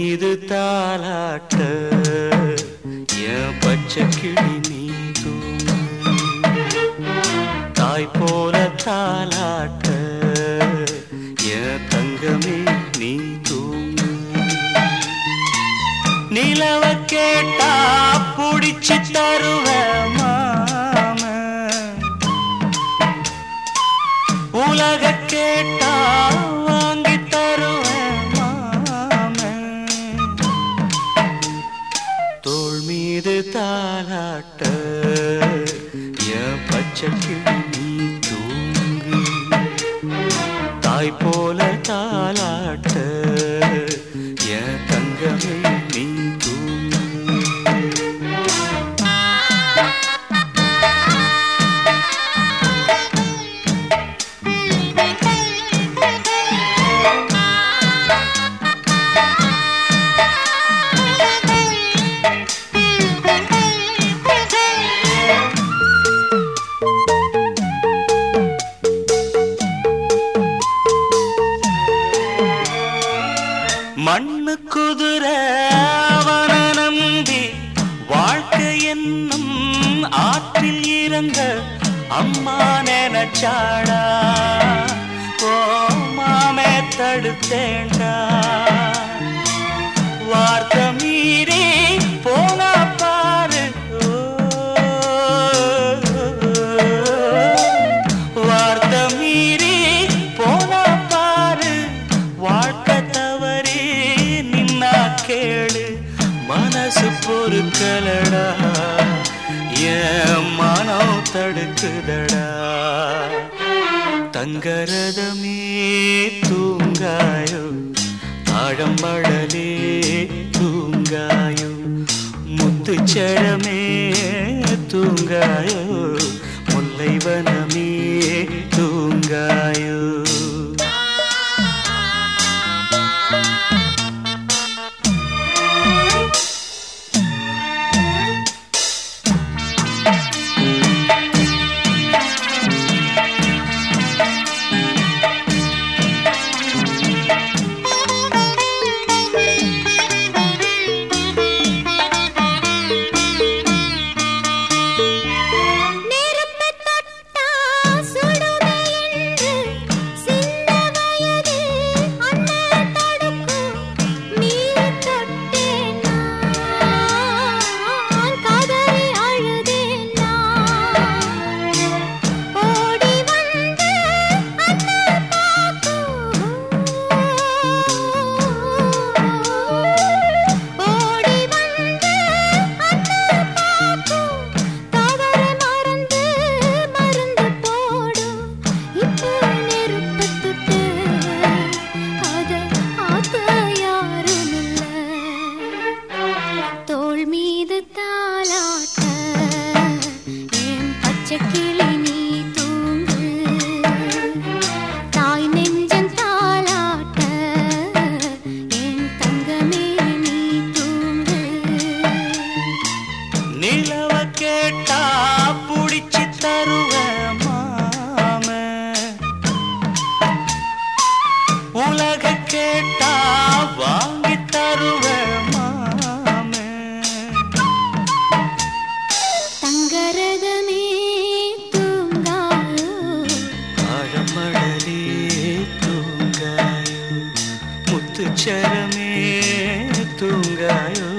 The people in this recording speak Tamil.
மீது தாலாட்ட என் பச்சை கிளி நீ தூங்கு தாய் போல தாலாட்ட என் தங்கமே நீ தூங்கு நிலவ கேட்டா புடிச்சு தருவேன் மாமன் உலக கேட்டா வாங்கி தருவேன் மாமன் தோள் மீது தாலாட்ட என் பச்சை கிளி நீ தூங்கு தாய் போல தாலாட்ட என் தங்கமே நீ தூங்கு மண்ணு குதிரை அவன நம்பி வாழ்க்கை என்னும் ஆற்றில் இறங்க அம்மா நினைச்சாடா ஓ மாமே தடுத்தேண்டா வார்த்தை மீறி போனா பாரு வார்த்தை மீறி போனா பாரு வாழ்க்கை தவறி நின்னா கேளு மனசு பொறுக்கலடா என் மனம் தடுக்குதடா தங்கரதமே தூங்காயோ ஆழம்படலே தூங்காயோ முத்துச்சரமே தூங்காயோ முல்லைவனமே தூங்காயோ நெருப்பு தொட்டா சுடுமே என்று சின்ன வயது அண்ணன் தடுக்கும் நீர் தொட்டேன் நான் கதறி அழுதேன் நான் ஓடி வந்து அண்ணன் பார்க்கும் ஓடி வந்து அண்ணன் பார்க்கும் தவற மறந்து மருந்து போடும் இப்போ நெருப்பு தொட்டு அத ஆத்த யாரும் இல்ல தோள் மீது தாலாட்ட என் பச்சை கிளி நீ தூங்கு தாய் நெஞ்சன் தாலாட்ட என் தங்கமே நீ தூங்கு நிலவ கேட்டா புடிச்சு தருவேன் மாமன் உலக கேட்டா வாங்கி தருவேன் மாமன் தங்கரதமே தூங்காயோ ஆழமடலே தூங்காயோ முத்துச்சரமே தூங்காயோ